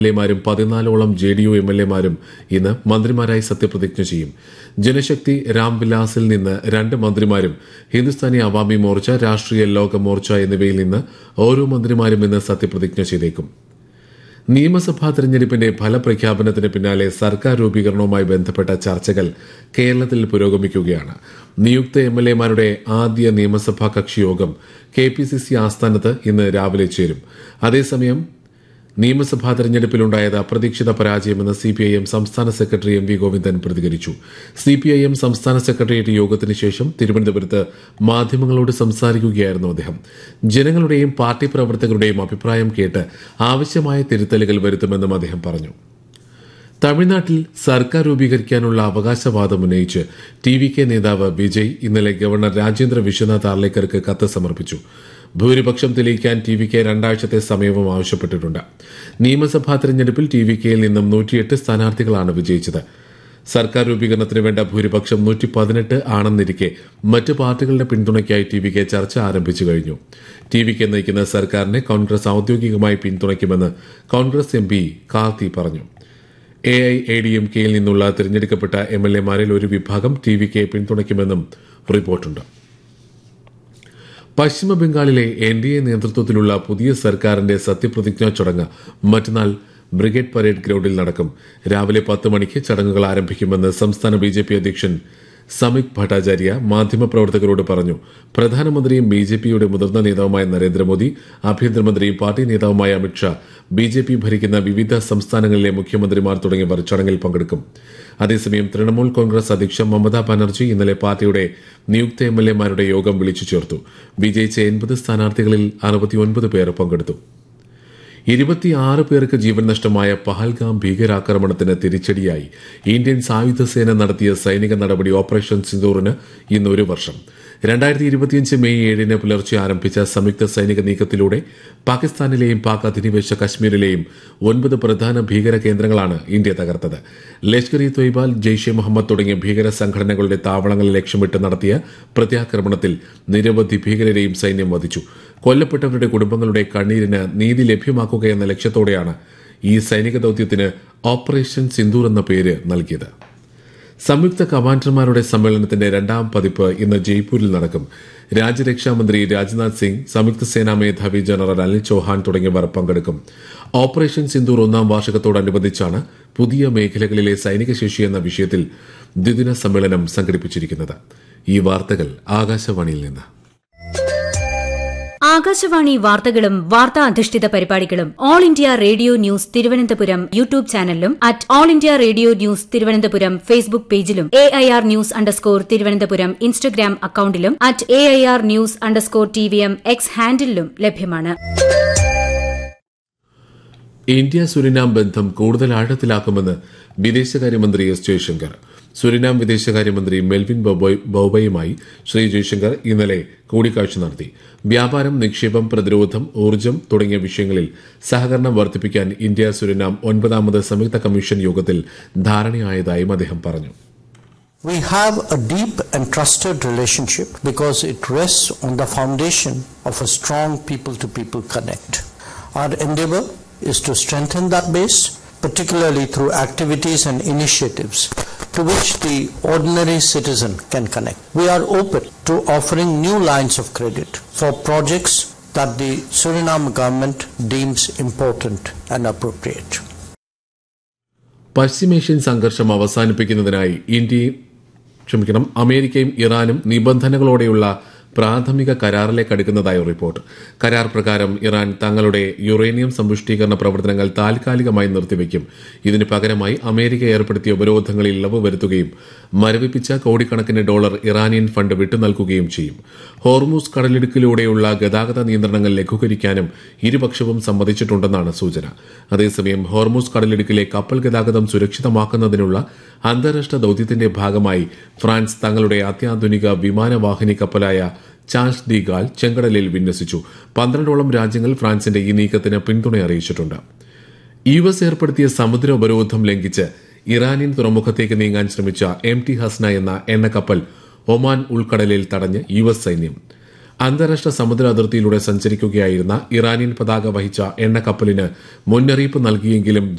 എൽഎമാരും പതിനാലോളം J D U M L എമാരും ഇന്ന് മന്ത്രിമാരായി സത്യപ്രതിജ്ഞ ചെയ്യും ജനശക്തി രാംവിലാസിൽ നിന്ന് രണ്ട് മന്ത്രിമാരും ഹിന്ദുസ്ഥാനി അവാമി മോർച്ച രാഷ്ട്രീയ ലോക മോർച്ച എന്നിവയിൽ നിന്ന് ഓരോ മന്ത്രിമാരും ഇന്ന് സത്യപ്രതിജ്ഞ ചെയ്തേക്കും നിയമസഭാ തെരഞ്ഞെടുപ്പിന്റെ ഫലപ്രഖ്യാപനത്തിന് പിന്നാലെ സർക്കാർ രൂപീകരണവുമായി ബന്ധപ്പെട്ട ചർച്ചകൾ കേരളത്തിൽ പുരോഗമിക്കുകയാണ് നിയുക്ത എം എൽ എമാരുടെ ആദ്യ നിയമസഭാ കക്ഷിയോഗം കെ പി സി സി ആസ്ഥാനത്ത് ഇന്ന് രാവിലെ ചേരും അതേസമയം നിയമസഭാ തെരഞ്ഞെടുപ്പിലുണ്ടായത് അപ്രതീക്ഷിത പരാജയമെന്ന് സിപിഐഎം സംസ്ഥാന സെക്രട്ടറി എം വി ഗോവിന്ദൻ പ്രതികരിച്ചു സിപിഐഎം സംസ്ഥാന സെക്രട്ടേറിയറ്റ് യോഗത്തിന് ശേഷം തിരുവനന്തപുരത്ത് മാധ്യമങ്ങളോട് സംസാരിക്കുകയായിരുന്നു അദ്ദേഹം ജനങ്ങളുടെയും പാർട്ടി പ്രവർത്തകരുടെയും അഭിപ്രായം കേട്ട് ആവശ്യമായ തിരുത്തലുകൾ വരുത്തുമെന്നും അദ്ദേഹം പറഞ്ഞു തമിഴ്നാട്ടിൽ സർക്കാർ രൂപീകരിക്കാനുള്ള അവകാശവാദം ഉന്നയിച്ച് ടി വി കെ നേതാവ് വിജയ് ഇന്നലെ ഗവർണർ രാജേന്ദ്ര വിശ്വനാഥ് ആർലേക്കർക്ക് കത്ത് സമർപ്പിച്ചു ഭൂരിപക്ഷം തെളിയിക്കാൻ ടി വി കെ രണ്ടാഴ്ചത്തെ സമയവും ആവശ്യപ്പെട്ടിട്ടുണ്ട് നിയമസഭാ തെരഞ്ഞെടുപ്പിൽ ടി വി കെയിൽ നിന്നും നൂറ്റിയെട്ട് സ്ഥാനാർത്ഥികളാണ് വിജയിച്ചത് സർക്കാർ രൂപീകരണത്തിന് വേണ്ട ഭൂരിപക്ഷം നൂറ്റി പതിനെട്ട് ആണെന്നിരിക്കെ മറ്റ് പാർട്ടികളുടെ പിന്തുണയ്ക്കായി ടി വി കെ ചർച്ച ആരംഭിച്ചു കഴിഞ്ഞു ടി വി കെ നയിക്കുന്ന സർക്കാരിനെ കോൺഗ്രസ് ഔദ്യോഗികമായി പിന്തുണയ്ക്കുമെന്ന് കോൺഗ്രസ് എം പി കാർത്തി പറഞ്ഞു A I A D M കെയിൽ നിന്നുള്ള തിരഞ്ഞെടുക്കപ്പെട്ട എം എൽ എമാരിൽ ഒരു വിഭാഗം ടി വി കെ പിന്തുണയ്ക്കുമെന്നും റിപ്പോർട്ടുണ്ട് പശ്ചിമ ബംഗാളിലെ എൻ ഡി എ നേതൃത്വത്തിലുള്ള പുതിയ സർക്കാരിന്റെ സത്യപ്രതിജ്ഞാ ചടങ്ങ് മറ്റന്നാൾ ബ്രിഗേഡ് പരേഡ് ഗ്രൌണ്ടിൽ നടക്കും രാവിലെ പത്ത് മണിക്ക് ചടങ്ങുകൾ ആരംഭിക്കുമെന്ന് സംസ്ഥാന ബി ജെ പി അധ്യക്ഷൻ സമിക് ഭട്ടാചാര്യ മാധ്യമപ്രവർത്തകരോട് പറഞ്ഞു പ്രധാനമന്ത്രിയും ബി ജെ പിയുടെ മുതിർന്ന നേതാവുമായ നരേന്ദ്രമോദി ആഭ്യന്തരമന്ത്രിയും പാർട്ടി നേതാവുമായ അമിത്ഷാ ബി ജെ പി ഭരിക്കുന്ന വിവിധ സംസ്ഥാനങ്ങളിലെ മുഖ്യമന്ത്രിമാർ തുടങ്ങിയവർ ചടങ്ങിൽ പങ്കെടുക്കും അതേസമയം തൃണമൂൽ കോൺഗ്രസ് അധ്യക്ഷ മമതാ ബാനർജി ഇന്നലെ പാർട്ടിയുടെ നിയുക്ത എം എൽ എമാരുടെ യോഗം വിളിച്ചു ചേർത്തു വിജയിച്ച എൺപത് സ്ഥാനാർത്ഥികളിൽ അറുപത്തിയൊൻപത് പേർ പങ്കെടുത്തു ഇരുപത്തിയാറ് പേർക്ക് ജീവൻ നഷ്ടമായ പഹൽഗാം ഭീകരാക്രമണത്തിന് തിരിച്ചടിയായി ഇന്ത്യൻ സായുധ സേന നടത്തിയ സൈനിക നടപടി ഓപ്പറേഷൻ സിന്ദൂറിന് ഇന്ന് ഒരു വർഷം രണ്ടായിരത്തി ഇരുപത്തിയഞ്ച് മെയ് ഏഴിന് പുലർച്ചെ ആരംഭിച്ച സംയുക്ത സൈനിക നീക്കത്തിലൂടെ പാകിസ്ഥാനിലെയും പാക് അധിനിവേശ കശ്മീരിലെയും ഒൻപത് പ്രധാന ഭീകര കേന്ദ്രങ്ങളാണ് ഇന്ത്യ തകർത്തത് ലഷ്കർ ഇ തൊയ്ബ ജെയ്ഷെ മുഹമ്മദ് തുടങ്ങിയ ഭീകര സംഘടനകളുടെ താവളങ്ങൾ ലക്ഷ്യമിട്ട് നടത്തിയ പ്രത്യാക്രമണത്തിൽ നിരവധി ഭീകരരെയും സൈന്യം വധിച്ചു കൊല്ലപ്പെട്ടവരുടെ കുടുംബങ്ങളുടെ കണ്ണീരിന് നീതി ലഭ്യമാക്കുക എന്ന ലക്ഷ്യത്തോടെയാണ് ഈ സൈനിക ദൌത്യത്തിന് ഓപ്പറേഷൻ സിന്ദൂർ എന്ന പേര് നൽകിയത് സംയുക്ത കമാൻഡർമാരുടെ സമ്മേളനത്തിന്റെ രണ്ടാം പതിപ്പ് ഇന്ന് ജയ്പൂരിൽ നടക്കും രാജ്യരക്ഷാമന്ത്രി രാജ്നാഥ് സിംഗ് സംയുക്ത സേനാ മേധാവി ജനറൽ അനിൽ ചൌഹാൻ തുടങ്ങിയവർ പങ്കെടുക്കും ഓപ്പറേഷൻ സിന്ദൂർ ഒന്നാം വാർഷികത്തോടനുബന്ധിച്ചാണ് പുതിയ മേഖലകളിലെ സൈനിക ശേഷി എന്ന വിഷയത്തിൽ ദ്വിദിന സമ്മേളനം സംഘടിപ്പിച്ചിരിക്കുന്നത് ഈ വാർത്തകൾ ആകാശവാണിയിൽ നിന്ന് ആകാശവാണി വാർത്തകളും വാർത്താ അധിഷ്ഠിത പരിപാടികളും all India radio news Thiruvananthapuram YouTube ചാനലിലും at all India radio news Thiruvananthapuram Facebook പേജിലും A I R news underscore Thiruvananthapuram Instagram അക്കൌണ്ടിലും at A I R news underscore T V M X ഹാൻഡിലും ലഭ്യമാണ് ഇന്ത്യ സുരിനാം ബന്ധം കൂടുതൽ ആഴത്തിലാക്കുമെന്ന് വിദേശകാര്യമന്ത്രി എസ് ജയശങ്കർ സുരിനാം വിദേശകാര്യമന്ത്രി മെൽവിൻ ബോബയുമായി ശ്രീ ജയശങ്കർ ഇന്നലെ കൂടിക്കാഴ്ച നടത്തി വ്യാപാരം നിക്ഷേപം പ്രതിരോധം ഊർജ്ജം തുടങ്ങിയ വിഷയങ്ങളിൽ സഹകരണം വർദ്ധിപ്പിക്കാൻ ഇന്ത്യ സുരിനാം ഒൻപതാമത് സംയുക്ത കമ്മീഷൻ യോഗത്തിൽ ധാരണയായതായും അദ്ദേഹം പറഞ്ഞു We have a deep and trusted relationship because it rests on the foundation of a strong people to people connect. Our endeavor is to strengthen that base, particularly through activities and initiatives to which the ordinary citizen can connect. We are open to offering new lines of credit for projects that the Suriname government deems important and appropriate. പശ്ചിമേഷ്യൻ സംഘർഷം അവസാനിപ്പിക്കുന്നതിനായി ഇന്ത്യയും ക്ഷമിക്കണം അമേരിക്കയും ഇറാനും നിബന്ധനകളോടെയുള്ള പ്രാഥമിക കരാറിലേക്ക് അടുക്കുന്നതായി report കരാർ പ്രകാരം Iran തങ്ങളുടെ യുറേനിയം സമ്പുഷ്ടീകരണ പ്രവർത്തനങ്ങൾ താൽക്കാലികമായി നിർത്തിവെക്കും ഇതിന് പകരമായി അമേരിക്ക ഏർപ്പെടുത്തിയ ഉപരോധങ്ങളിൽ ഇളവ് വരുത്തുകയും മരവിപ്പിച്ച കോടിക്കണക്കിന് ഡോളർ ഇറാനിയൻ ഫണ്ട് വിട്ടുനൽകുകയും ചെയ്യും ഹോർമൂസ് കടലിടുക്കിലൂടെയുള്ള ഗതാഗത നിയന്ത്രണങ്ങൾ ലഘൂകരിക്കാനും ഇരുപക്ഷവും സമ്മതിച്ചിട്ടുണ്ടെന്നാണ് സൂചന അതേസമയം ഹോർമൂസ് കടലിടുക്കിലെ കപ്പൽ ഗതാഗതം സുരക്ഷിതമാക്കുന്നതിനുള്ള അന്താരാഷ്ട്ര ദൌത്യത്തിന്റെ ഭാഗമായി ഫ്രാൻസ് തങ്ങളുടെ അത്യാധുനിക വിമാനവാഹിനി കപ്പലായ ചാൾസ് ഡി ഗാൽ ചെങ്കടലിൽ വിന്യസിച്ചു പന്ത്രണ്ടോളം രാജ്യങ്ങൾ ഫ്രാൻസിന്റെ ഈ നീക്കത്തിന് പിന്തുണ അറിയിച്ചിട്ടുണ്ട് യു എസ് ഏർപ്പെടുത്തിയ സമുദ്ര ഉപരോധം ലംഘിച്ച് ഇറാനിയൻ തുറമുഖത്തേക്ക് നീങ്ങാൻ ശ്രമിച്ച എം ടി ഹസ്ന എന്ന എണ്ണക്കപ്പൽ ഒമാൻ ഉൾക്കടലിൽ തടഞ്ഞ് യു എസ് സൈന്യം അന്താരാഷ്ട്ര സമുദ്ര അതിർത്തിയിലൂടെ സഞ്ചരിക്കുകയായിരുന്ന ഇറാനിയൻ പതാക വഹിച്ച എണ്ണക്കപ്പലിന് മുന്നറിയിപ്പ് നൽകിയെങ്കിലും